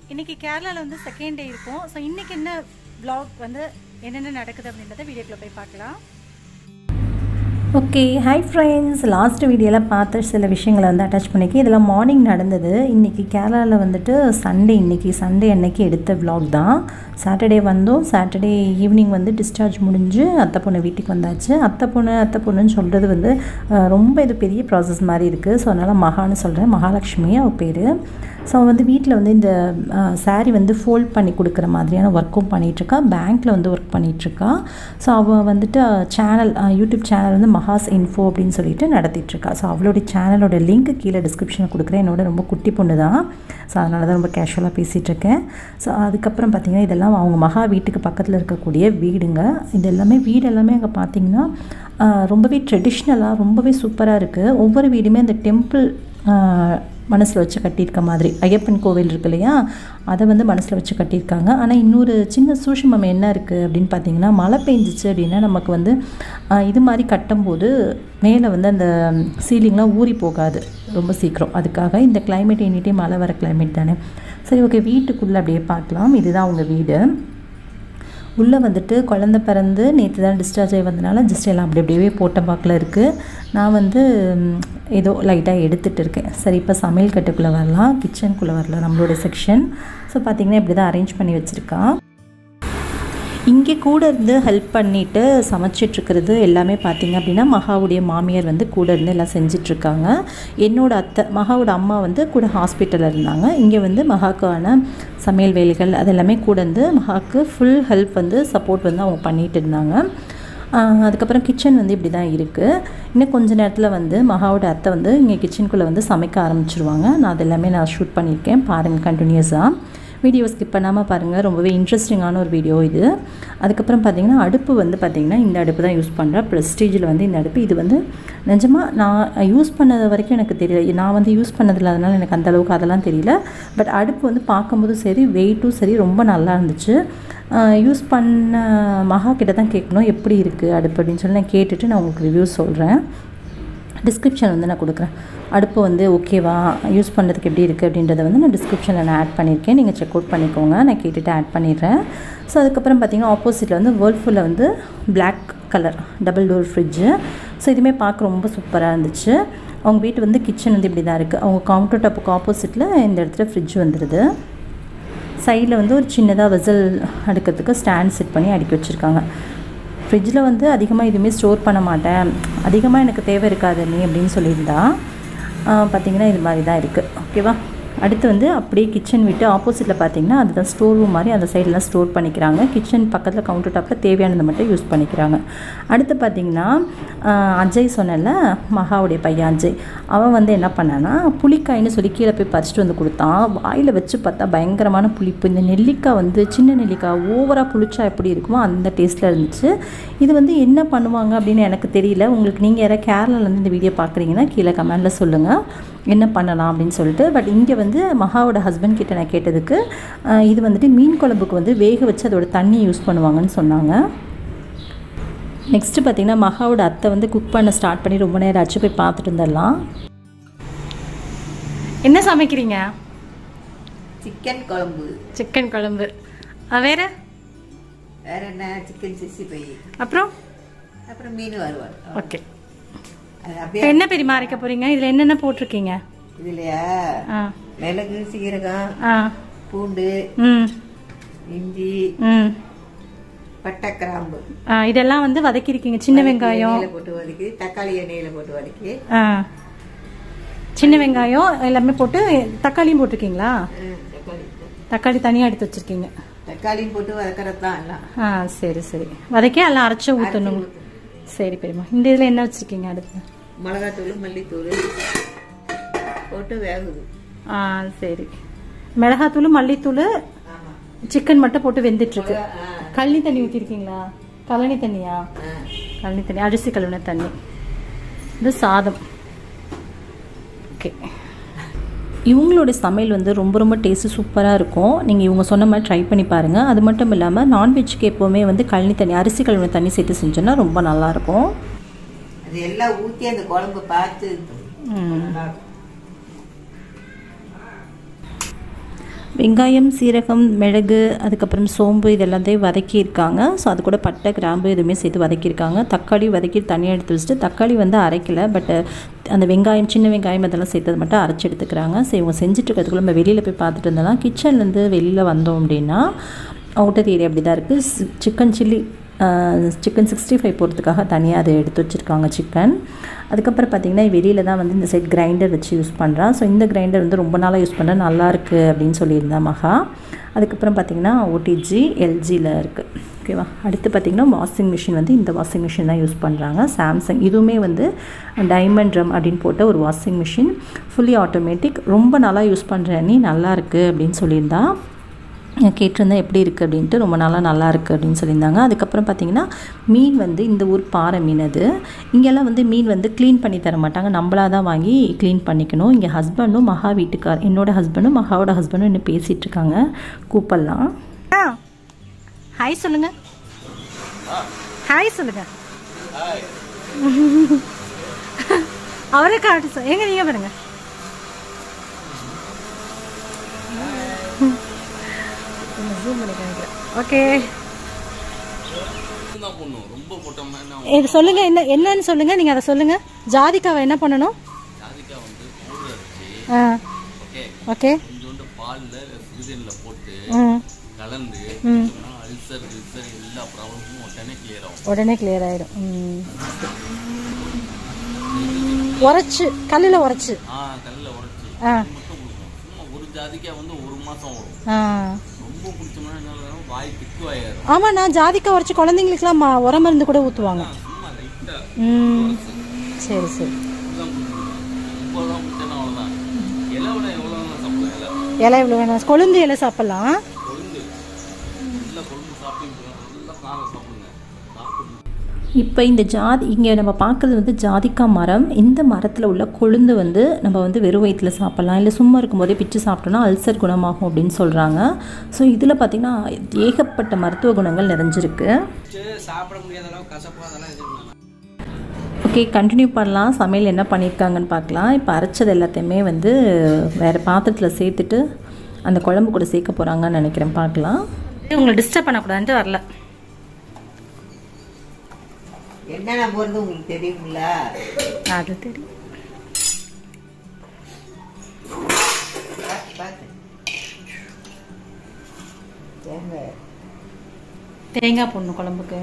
இன்னைக்கு கேரளாவில் வந்து செகண்ட் டே இருக்கும் ஸோ இன்னைக்கு என்ன vlog வந்து என்னென்ன நடக்குது அப்படின்றத வீடியோக்குள்ள போய் பார்க்கலாம் ஓகே ஹாய் ஃப்ரெண்ட்ஸ் லாஸ்ட் வீடியோவில் பார்த்த சில விஷயங்களை வந்து அட்டாச் பண்ணிக்கி இதெல்லாம் மார்னிங் நடந்தது இன்றைக்கி கேரளாவில் வந்துட்டு சண்டே இன்றைக்கி சண்டே அன்னைக்கு எடுத்த vlog தான் சாட்டர்டே வந்தோம் சாட்டர்டே ஈவினிங் வந்து டிஸ்சார்ஜ் முடிஞ்சு அத்தை பொண்ணு வீட்டுக்கு வந்தாச்சு அத்தை பொண்ணு அத்தை பொண்ணுன்னு சொல்கிறது வந்து அஹ், ரொம்ப இது பெரிய ப்ராசஸ் மாதிரி இருக்குது ஸோ அதனால் மகான்னு சொல்கிறேன் மகாலட்சுமி அவ பேர் ஸோ வந்து வீட்டில் வந்து இந்த saree வந்து ஃபோல்ட் பண்ணி கொடுக்குற மாதிரியான ஒர்க்கும் பண்ணிகிட்ருக்கா பேங்க்கில் வந்து ஒர்க் பண்ணிகிட்ருக்கா ஸோ அவள் வந்துட்டு சேனல் யூடியூப் சேனல் வந்து மஹாஸ் இன்ஃபோ அப்படின்னு சொல்லிட்டு நடத்திட்டுருக்கா ஸோ அவளுடைய சேனலோட லிங்க் கீழே டிஸ்கிரிப்ஷனில் கொடுக்குறேன் என்னோட ரொம்ப குட்டி பொண்ணு தான் ஸோ அதனால தான் ரொம்ப கேஷுவலாக பேசிகிட்டு இருக்கேன் ஸோ அதுக்கப்புறம் பார்த்திங்கன்னா இதெல்லாம் அவங்க மகா வீட்டுக்கு பக்கத்தில் இருக்கக்கூடிய வீடுங்க இது எல்லாமே வீடு எல்லாமே அங்கே பார்த்தீங்கன்னா ஆஹ், ரொம்பவே ட்ரெடிஷ்னலாக ரொம்பவே சூப்பராக இருக்குது ஒவ்வொரு வீடுமே அந்த டெம்பிள் மனசில் வச்சு கட்டியிருக்க மாதிரி ஐயப்பன் கோவில் இருக்கு இல்லையா அதை வந்து மனசில் வச்சு கட்டியிருக்காங்க ஆனால் இன்னொரு சின்ன சூஷமம் என்ன இருக்குது அப்படின்னு பார்த்தீங்கன்னா மழை பெஞ்சிச்சு அப்படின்னா நமக்கு வந்து ஆஹ், இது மாதிரி கட்டும்போது மேலே வந்து அந்த சீலிங்லாம் ஊறி போகாது ரொம்ப சீக்கிரம் அதுக்காக இந்த climate எனி டைம் மழை வர climate தானே சரி ஓகே வீட்டுக்குள்ளே அப்படியே பார்க்கலாம் இதுதான் அவங்க வீடு உள்ளே வந்துட்டு குழந்த பிறந்து நேற்று தான் டிஸ்சார்ஜ் ஆகி வந்தனால ஜஸ்ட் எல்லாம் அப்படி அப்படியே போட்ட பாக்கில் இருக்குது நான் வந்து ம், ஏதோ லைட்டாக எடுத்துகிட்டு இருக்கேன் சரி இப்போ சமையல் கட்டுக்குள்ளே வரலாம் கிச்சனுக்குள்ளே வரலாம் நம்மளோட செக்ஷன் ஸோ பார்த்தீங்கன்னா இப்படி தான் அரேஞ்ச் பண்ணி வச்சுருக்கா இங்கே கூட இருந்து ஹெல்ப் பண்ணிவிட்டு சமைச்சிட்ருக்கிறது எல்லாமே பார்த்தீங்க அப்படின்னா மகாவுடைய மாமியார் வந்து கூட இருந்து எல்லாம் செஞ்சிட்ருக்காங்க என்னோட அத்தை மகாவோட அம்மா வந்து கூட ஹாஸ்பிட்டலில் இருந்தாங்க இங்கே வந்து மகாக்கான சமையல் வேலைகள் அதெல்லாமே கூட இருந்து மகாவுக்கு ஃபுல் ஹெல்ப் வந்து சப்போர்ட் வந்து அவங்க பண்ணிகிட்டு இருந்தாங்க ஆஹ் அதுக்கப்புறம் கிச்சன் வந்து இப்படி தான் இருக்குது இன்னும் கொஞ்ச நேரத்தில் வந்து மகாவோட அத்தை வந்து இங்கே கிச்சனுக்குள்ளே வந்து சமைக்க ஆரம்பிச்சிருவாங்க நான் அது எல்லாமே நான் ஷூட் பண்ணியிருக்கேன் பாருங்கள் கண்டினியூஸாக வீடியோ ஸ்கிப் பண்ணாமல் பாருங்கள் ரொம்பவே இன்ட்ரெஸ்டிங்கான ஒரு வீடியோ இது அதுக்கப்புறம் பார்த்தீங்கன்னா அடுப்பு வந்து பார்த்தீங்கன்னா இந்த அடுப்பு தான் யூஸ் பண்ணுறேன் ப்ரெஸ்டீஜில் வந்து இந்த அடுப்பு இது வந்து நிஜமாக நான் யூஸ் பண்ணது வரைக்கும் எனக்கு தெரியல நான் வந்து யூஸ் பண்ணதில்ல அதனால் எனக்கு அந்த அளவுக்கு அதெல்லாம் தெரியல பட் அடுப்பு வந்து பார்க்கும்போதும் சரி வெயிட்டும் சரி ரொம்ப நல்லா இருந்துச்சு யூஸ் பண்ண மகா கிட்ட தான் கேட்கணும் எப்படி இருக்குது அடுப்பு அப்படின்னு சொல்லி நான் கேட்டுட்டு நான் உங்களுக்கு ரிவ்யூ சொல்கிறேன் டிஸ்கிரிப்ஷன் வந்து நான் கொடுக்குறேன் அடுப்பு வந்து ஓகேவா யூஸ் பண்ணுறதுக்கு எப்படி இருக்குது அப்படின்றத வந்து நான் டிஸ்கிரிப்ஷனில் நான் ஆட் பண்ணியிருக்கேன் நீங்கள் செக் அவுட் பண்ணிக்கோங்க நான் கேட்டுட்டு ஆட் பண்ணிடுறேன் ஸோ அதுக்கப்புறம் பார்த்தீங்கன்னா ஆப்போசிட்டில் வந்து வேர்ல்ஃபுல்லில் வந்து Black colour double door fridge so இதுவுமே பார்க்க ரொம்ப சூப்பராக இருந்துச்சு அவங்க வீட்டு வந்து கிச்சன் வந்து இப்படி தான் இருக்குது அவங்க கவுண்டர் டாப்புக்கு ஆப்போசிட்டில் இந்த இடத்துல ஃப்ரிட்ஜ் வந்துடுது சைடில் வந்து ஒரு சின்னதாக வெசல் அடுக்கிறதுக்கு ஸ்டாண்ட் செட் பண்ணி அடுக்கி வச்சுருக்காங்க ஃப்ரிட்ஜில் வந்து அதிகமாக எதுவுமே ஸ்டோர் பண்ண மாட்டேன் அதிகமாக எனக்கு தேவை இருக்காது நீ அப்படின்னு சொல்லியிருந்தா ஆஹ் பார்த்தீங்கன்னா இது மாதிரி தான் இருக்குது ஓகேவா அடுத்து வந்து அப்படியே கிச்சன் விட்டு ஆப்போசிட்டில் பார்த்தீங்கன்னா அதுதான் ஸ்டோர் ரூம் மாதிரி அந்த சைடெலாம் ஸ்டோர் பண்ணிக்கிறாங்க கிச்சன் பக்கத்தில் கவுண்டர் டாப்பில் தேவையானதை மட்டும் யூஸ் பண்ணிக்கிறாங்க அடுத்து பார்த்தீங்கன்னா ஆஹ் அஜய் சொன்னல மகாவுடைய பையன் அஜய் அவன் வந்து என்ன பண்ணான்னா புளிக்காய்னு சொல்லி கீழே போய் பறிச்சிட்டு வந்து கொடுத்தான் வாயில் வச்சு பார்த்தா பயங்கரமான புளிப்பு இந்த நெல்லிக்காய் வந்து சின்ன நெல்லிக்காய் ஓவராக புளிச்சா எப்படி இருக்குமோ அந்த டேஸ்ட்டில் இருந்துச்சு இது வந்து என்ன பண்ணுவாங்க அப்படின்னு எனக்கு தெரியல உங்களுக்கு நீங்கள் யாராவது கேரளாலேருந்து இந்த வீடியோ பார்க்குறீங்கன்னா கீழே கமெண்டில் சொல்லுங்கள் என்ன பண்ணலாம் அப்படின்னு சொல்லிட்டு பட் இங்கே வந்து மகாவோட ஹஸ்பண்ட் கிட்ட நான் கேட்டதுக்கு ஆஹ் இது வந்துட்டு மீன் குழம்புக்கு வந்து வேக வச்சு அதோட தண்ணி யூஸ் பண்ணுவாங்கன்னு சொன்னாங்க நெக்ஸ்ட்டு பார்த்தீங்கன்னா மகாவோட அத்தை வந்து குக் பண்ண ஸ்டார்ட் பண்ணி ரொம்ப நேரம் ஆச்சு போய் பார்த்துட்டு வந்துடலாம் என்ன சமைக்கிறீங்க சிக்கன் குழம்பு சிக்கன் குழம்பு ஆ, வேற வேற என்ன சிக்கன் சிக்ஸ்டி ஃபைவ் அப்புறம் அப்புறம் மீன் வறுவல் ஓகே அது இப்போ அப்படியே என்ன பெரியமா அரைக்க போகிறீங்க இதில் என்னென்ன போட்டிருக்கீங்க இதுலையா ஆ மிளகு சீரகம் ஆ பூண்டு ம் இஞ்சி ம் பட்டை கிராம்பு ஆ இதெல்லாம் வந்து வதக்கியிருக்கீங்க சின்ன வெங்காயம் எண்ணெயில போட்டு வதக்கி தக்காளி எண்ணெயில போட்டு வதக்கி ஆ சின்ன வெங்காயம் எல்லாமே போட்டு தக்காளியும் போட்டிருக்கீங்களா ம், தக்காளி தக்காளி தனியாக எடுத்து வச்சிருக்கீங்க தக்காளியும் போட்டு வதக்கறது தான் எல்லாம் ஆ சரி சரி வதக்கி எல்லாம் அரைச்சி ஊற்றணும் சரி பெரியம்மா இந்த இதில் என்ன வச்சுருக்கீங்க அடுத்து மிளகாத்தூள் மல்லித்தூள் போட்டு வேகுது ஆ சரி மிளகாத்தூள் மல்லித்தூள் ஆமா சிக்கன் மட்டும் போட்டு வெந்துட்டுருக்கு ஆ, கழனி தண்ணி ஊற்றிருக்கீங்களா கழனி தண்ணியா ஆ. கழனி தண்ணி அரிசி கழுவின தண்ணி இது சாதம் ஓகே இவங்களோட சமையல் வந்து ரொம்ப ரொம்ப டேஸ்ட்டு சூப்பராக இருக்கும் நீங்கள் இவங்க சொன்ன மாதிரி ட்ரை பண்ணி பாருங்கள் அது மட்டும் இல்லாமல் நான்வெஜ்க்கு எப்போவுமே வந்து கழனி தண்ணி அரிசி கழுவின தண்ணி சேர்த்து செஞ்சோன்னா ரொம்ப நல்லாயிருக்கும் அது எல்லாம் ஊத்தி அந்த குழம்பு பார்த்து நல்லா இருக்கும். வெங்காயம் சீரகம் மிளகு அதுக்கப்புறம் சோம்பு இது எல்லாத்தையும் வதக்கியிருக்காங்க ஸோ அது கூட பட்டை கிராம்பு எதுவுமே சேர்த்து வதக்கியிருக்காங்க தக்காளி வதக்கி தனியாக எடுத்து வச்சுட்டு தக்காளி வந்து அரைக்கல பட் அந்த வெங்காயம் சின்ன வெங்காயம் அதெல்லாம் சேர்த்தது மட்டும் அரைச்சி எடுத்துக்கிறாங்க ஸோ இவங்க செஞ்சுட்டு இருக்கிறதுக்குள்ள நம்ம வெளியில் போய் பார்த்துட்டு இருந்தோம்னா கிச்சன்லேருந்து வெளியில் வந்தோம் அப்படின்னா அவுட்டர் ஏரியா அப்படி தான் இருக்குது chicken chilli chicken sixty five போடுறதுக்காக தனியாக அதை எடுத்து வச்சுருக்காங்க சிக்கன் அதுக்கப்புறம் பார்த்திங்கன்னா வெளியில் தான் வந்து இந்த சைட் கிரைண்டர் வச்சு யூஸ் பண்ணுறான் ஸோ இந்த கிரைண்டர் வந்து ரொம்ப நாளாக யூஸ் பண்ண நல்லாயிருக்கு அப்படின்னு சொல்லியிருந்தா மகா அதுக்கப்புறம் பார்த்திங்கன்னா ஓடிஜி எல்ஜியில் இருக்குது ஓகேவா அடுத்து பார்த்திங்கன்னா வாஷிங் மிஷின் வந்து இந்த வாஷிங் மிஷின் தான் யூஸ் பண்ணுறாங்க சாம்சங் இதுவுமே வந்து டைமண்ட் ட்ரம் அப்படின்னு போட்ட ஒரு வாஷிங் மிஷின் ஃபுல்லி ஆட்டோமேட்டிக் ரொம்ப நாளாக யூஸ் பண்ணுறேன் நீ நல்லா இருக்குது அப்படின்னு சொல்லியிருந்தா கேட்டிருந்தேன் எப்படி இருக்குது அப்படின்ட்டு ரொம்ப நாளாக நல்லா இருக்குது அப்படின்னு சொல்லியிருந்தாங்க அதுக்கப்புறம் பார்த்தீங்கன்னா மீன் வந்து இந்த ஊர் பாறை மீன் அது இங்கெல்லாம் வந்து மீன் வந்து க்ளீன் பண்ணி தர மாட்டாங்க நம்மளாக தான் வாங்கி க்ளீன் பண்ணிக்கணும் இங்கே ஹஸ்பண்டும் மகா வீட்டுக்கார் என்னோட ஹஸ்பண்டும் மகாவோட ஹஸ்பண்டும் இன்னும் பேசிகிட்டு இருக்காங்க கூப்பிடலாம் ஹாய் சொல்லுங்க ஹாய் சொல்லுங்க அவரே காட்டு சொல் எங்க நீங்க பாருங்க ஜூம் பண்ணி காமிக்கிறேன் ஓகே தான் பண்ணும் ரொம்ப போட்டோம்னா என்ன ஆகும்? இது சொல்லுங்க என்ன என்னன்னு சொல்லுங்க நீங்க அதை சொல்லுங்க ஜாதிக்காவை என்ன பண்ணணும் ஜாதிக்காய் வந்து பவுடர் அடிச்சு ஆ ஓகே ஓகே கொஞ்சோண்டு பால்ல சுடுதண்ணில போட்டு ம் கலந்து அல்சர் கில்சர் எல்லா ப்ராப்ளமும் உடனே கிளியர் ஆகும் உடனே கிளியர் ஆயிடும் ம். உரைச்சு கல்லில் உரைச்சு ஆ கல்லில் உடைச்சி ஆ மட்டும் கொடுக்கும் சும்மா ஒரு ஜாதிக்காய் வந்து ஒரு மாசம் வரும் ஆ ரொம்ப குடிச்சோம்னா என்ன ஆகும்? வாய் திக்கு ஆயிரும் ஆமாம் நான் ஜாதிக்காய் உரைச்சி குழந்தைங்களுக்குலாம் ம- உர மருந்து கூட ஊற்றுவாங்க சும்மா லைட்டா ம் சரி சரி இதுதான் குடிக்கணும் ரொம்ப தான் குடிச்சேன்னா அவ்வளோதான் இலை விட எவ்வளோ வேணாலும் சாப்பிடலாம் இலை இலை இவ்வளோ வேணாம் கொழுந்து இலை சாப்பிட்லாம் கொழுந்து நல்லா கொழுந்து சாப்பிட்டு நல்லா காரம் சாப்பிடுங்க சாப்பிட்டு இப்போ இந்த ஜாதி இங்கே நம்ம பார்க்குறது வந்து ஜாதிக்காய் மரம் இந்த மரத்தில் உள்ள கொழுந்து வந்து நம்ம வந்து வெறும் வயிற்றில் சாப்பிட்லாம் இல்லை சும்மா இருக்கும்போதே பிச்சு சாப்பிட்டோன்னா அல்சர் குணமாகும் அப்படின்னு சொல்கிறாங்க ஸோ இதில் பார்த்திங்கன்னா ஏகப்பட்ட மருத்துவ குணங்கள் நிறைஞ்சிருக்கு சாப்பிட முடியாத அளவு கசப்பு அதெல்லாம் எதுவும் இல்லை. ஓகே கண்டினியூ பண்ணலாம் சமையல் என்ன பண்ணியிருக்காங்கன்னு பார்க்கலாம் இப்போ அரைச்சது எல்லாத்தையுமே வந்து வேறு பாத்திரத்தில் சேர்த்துட்டு அந்த குழம்பு கூட சேர்க்க போகிறாங்கன்னு நினைக்கிறேன் பார்க்கலாம் உங்களை டிஸ்டர்ப் பண்ணக்கூடாதுன்ட்டு வரல என்னென்ன போறது உங்களுக்கு தெரியுங்களா அது தெரியும் பார்த்து பார்த்து தேங்காய் தேங்காய் போடணும் குழம்புக்கு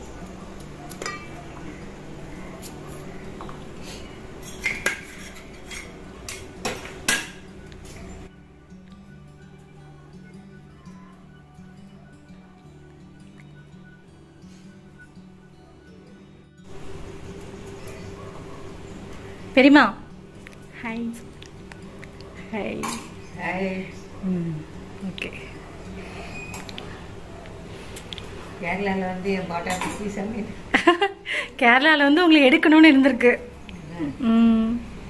பெரியமா hi hi hi hmm okay கேரளாவில் வந்து என் பாட்டா பிசி சமையல் கேரளாவில் வந்து உங்களை எடுக்கணும்னு இருந்திருக்கு ம்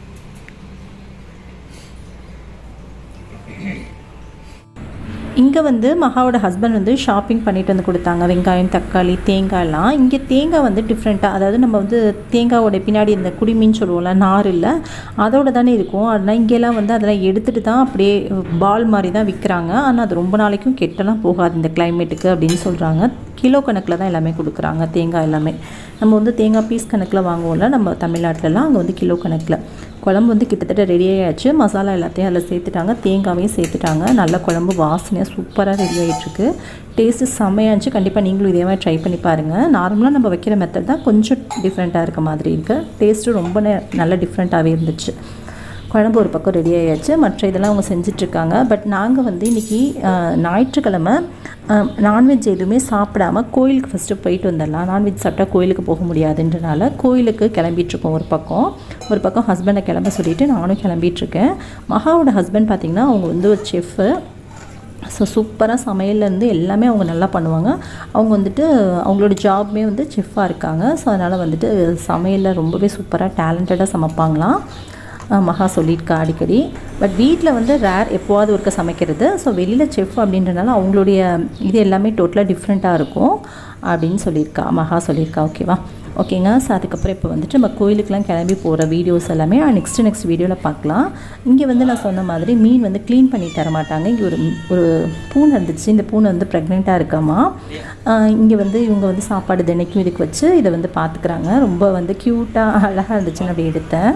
இங்கே வந்து மகாவோட ஹஸ்பண்ட் வந்து ஷாப்பிங் பண்ணிட்டு வந்து கொடுத்தாங்க வெங்காயம் தக்காளி தேங்காய்லாம் இங்கே தேங்காய் வந்து டிஃப்ரெண்ட்டாக அதாவது நம்ம வந்து தேங்காயோட பின்னாடி இந்த குடிமின்னு சொல்லுவோம்ல நார் இல்லை அதோட தானே இருக்கும் ஆனால் இங்கெல்லாம் வந்து அதெல்லாம் எடுத்துகிட்டு தான் அப்படியே பால் மாதிரி தான் விற்கிறாங்க ஆனால் அது ரொம்ப நாளைக்கும் கெட்டலாம் போகாது இந்த கிளைமேட்டுக்கு அப்படின்னு சொல்கிறாங்க கிலோ கணக்கில் தான் எல்லாமே கொடுக்குறாங்க தேங்காய் எல்லாமே நம்ம வந்து தேங்காய் பீஸ் கணக்கில் வாங்குவோம்ல நம்ம தமிழ்நாட்டிலலாம் அங்கே வந்து கிலோ கணக்கில் குழம்பு வந்து கிட்டத்தட்ட ரெடி ஆயாச்சு மசாலா எல்லாத்தையும் அதில் சேர்த்துட்டாங்க தேங்காவையும் சேர்த்துட்டாங்க நல்ல குழம்பு வாசனையாக சூப்பராக ரெடி ஆகிட்டுருக்கு டேஸ்ட்டு செம்மையாக இருந்துச்சு கண்டிப்பாக நீங்களும் இதே மாதிரி ட்ரை பண்ணி பாருங்கள் நார்மலாக நம்ம வைக்கிற மெத்தட் தான் கொஞ்சம் டிஃப்ரெண்ட்டாக இருக்க மாதிரி இருக்குது டேஸ்ட்டு ரொம்ப ந- நல்ல டிஃப்ரெண்ட்டாகவே இருந்துச்சு குழம்பு ஒரு பக்கம் ரெடி ஆயாச்சு மற்ற இதெல்லாம் அவங்க செஞ்சிட்ருக்காங்க பட் நாங்கள் வந்து இன்றைக்கி ஞாயிற்றுக்கிழமை நான்வெஜ் எதுவுமே சாப்பிடாம கோயிலுக்கு ஃபஸ்ட்டு போயிட்டு வந்துடலாம் நான்வெஜ் சாப்பிட்டா கோயிலுக்கு போக முடியாதுன்றனால கோயிலுக்கு கிளம்பிட்டுருக்கோம் ஒரு பக்கம் ஒரு பக்கம் ஹஸ்பண்டை கிளம்ப சொல்லிவிட்டு நானும் கிளம்பிட்டுருக்கேன் மகாவோட ஹஸ்பண்ட் பார்த்திங்கன்னா அவங்க வந்து ஒரு செஃப்பு ஸோ சூப்பராக சமையல்லேருந்து எல்லாமே அவங்க நல்லா பண்ணுவாங்க அவங்க வந்துட்டு அவங்களோட ஜாப்மே வந்து செஃப்பாக இருக்காங்க ஸோ அதனால் வந்துட்டு சமையலில் ரொம்பவே சூப்பராக டேலண்டடாக சமைப்பாங்களாம் அஹ் மகா சொல்லியிருக்கா அடிக்கடி பட் வீட்டில் வந்து ரேர் எப்போவாவது ஒருக்க சமைக்கிறது ஸோ வெளியில் செஃப் அப்படின்றனால அவங்களுடைய இது எல்லாமே டோட்டலாக டிஃப்ரெண்ட்டாக இருக்கும் அப்படின்னு சொல்லியிருக்கா மகா சொல்லியிருக்கா ஓகேவா ஓகேங்க ஸோ அதுக்கப்புறம் இப்போ வந்துட்டு நம்ம கோயிலுக்கெலாம் கிளம்பி போகிற வீடியோஸ் எல்லாமே நெக்ஸ்ட் நெக்ஸ்ட் வீடியோவில் பார்க்கலாம் இங்கே வந்து நான் சொன்ன மாதிரி மீன் வந்து க்ளீன் பண்ணி தர மாட்டாங்க இங்கே ஒரு ஒரு பூனை இருந்துச்சு இந்த பூனை வந்து ப்ரெக்னெண்ட்டாக இருக்காமா இங்கே வந்து இவங்க வந்து சாப்பாடு தினைக்கும் இதுக்கு வச்சு இதை வந்து பார்த்துக்கிறாங்க ரொம்ப வந்து க்யூட்டாக அழகாக இருந்துச்சுன்னு அப்படி எடுத்தேன்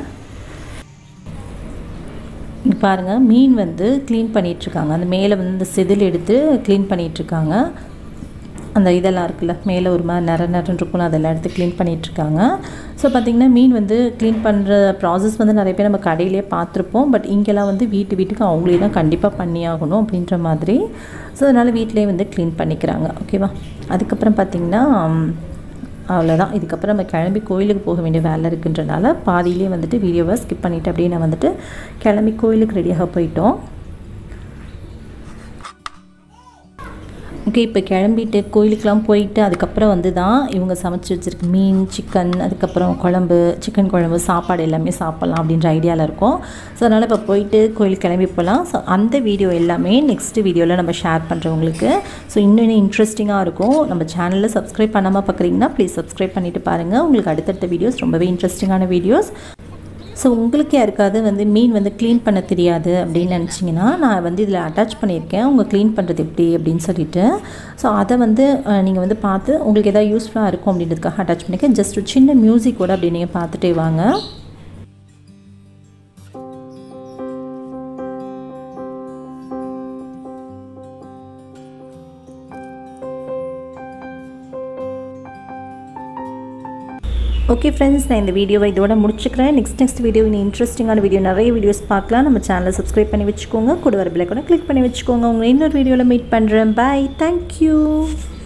இங்க பாருங்க மீன் வந்து க்ளீன் பண்ணிகிட்ருக்காங்க அந்த மேலே வந்து இந்த செதில் எடுத்து க்ளீன் பண்ணிகிட்ருக்காங்க அந்த இதெல்லாம் இருக்குல்ல மேலே ஒரு மாதிரி நிற நிறன்னு இருக்கும்ல அதெல்லாம் எடுத்து க்ளீன் பண்ணிகிட்ருக்காங்க ஸோ பார்த்திங்கன்னா மீன் வந்து க்ளீன் பண்ணுற ப்ராசஸ் வந்து நிறைய பேர் நம்ம கடையிலே பார்த்துருப்போம் பட் இங்கெல்லாம் வந்து வீட்டு வீட்டுக்கு அவங்களே தான் கண்டிப்பாக பண்ணி ஆகணும் அப்படின்ற மாதிரி ஸோ அதனால் வீட்டிலே வந்து க்ளீன் பண்ணிக்கிறாங்க ஓகேவா அதுக்கப்புறம் பார்த்திங்கன்னா அவ்வளோதான் இதுக்கப்புறம் நம்ம கிளம்பி கோயிலுக்கு போக வேண்டிய வேலை இருக்குன்றனால பாதியிலே வந்துட்டு வீடியோவை ஸ்கிப் பண்ணிவிட்டு அப்படியே நான் வந்துட்டு கிளம்பி கோயிலுக்கு ரெடியாக போயிட்டோம் ஓகே இப்போ கிளம்பிட்டு கோயிலுக்கெலாம் போயிட்டு அதுக்கப்புறம் வந்து தான் இவங்க சமைச்சு வச்சுருக்க மீன் சிக்கன் அதுக்கப்புறம் குழம்பு சிக்கன் குழம்பு சாப்பாடு எல்லாமே சாப்பிட்லாம் அப்படின்ற ஐடியாவில் இருக்கும் ஸோ அதனால் இப்போ போயிட்டு கோயிலுக்கு கிளம்பி போகலாம் ஸோ அந்த வீடியோ எல்லாமே நெக்ஸ்ட் வீடியோவில் நம்ம ஷேர் பண்ணுறவங்களுக்கு ஸோ இன்னும் இன்னும் இன்ட்ரெஸ்டிங்காக இருக்கும் நம்ம சேனலில் சப்ஸ்கிரைப் பண்ணாமல் பார்க்குறீங்கன்னா ப்ளீஸ் சப்ஸ்கிரைப் பண்ணிவிட்டு பாருங்கள் உங்களுக்கு அடுத்தடுத்த வீடியோஸ் ரொம்பவே இன்ட்ரெஸ்டிங்கான வீடியோஸ் ஸோ உங்களுக்கு யாருக்காவது வந்து மீன் வந்து க்ளீன் பண்ண தெரியாது அப்படின்னு நினச்சிங்கன்னா நான் வந்து இதில் அட்டாச் பண்ணியிருக்கேன் உங்கள் க்ளீன் பண்ணுறது எப்படி அப்படின்னு சொல்லிட்டு ஸோ அதை வந்து நீங்கள் வந்து பார்த்து உங்களுக்கு எதாவது யூஸ்ஃபுல்லாக இருக்கும் அப்படின்றதுக்காக அட்டாச் பண்ணியிருக்கேன் ஜஸ்ட் ஒரு சின்ன மியூசிக் கூட அப்படி நீங்கள் பார்த்துட்டே வாங்க ஓகே ஃப்ரெண்ட்ஸ் நான் இந்த வீடியோவை இதோட முடிச்சுக்கிறேன் நெக்ஸ்ட் நெக்ஸ்ட் வீடியோ இன்னும் இன்ட்ரெஸ்டிங்கான வீடியோ நிறைய வீடியோஸ் பார்க்கலாம் நம்ம சேனலை சப்ஸ்கிரைப் பண்ணி வச்சுக்கோங்க கூட வர பிள்ளை கூட கிளிக் பண்ணி வச்சுக்கோங்க உங்களை இன்னொரு வீடியோவில் மீட் பண்ணுறேன் பாய் தேங்க்யூ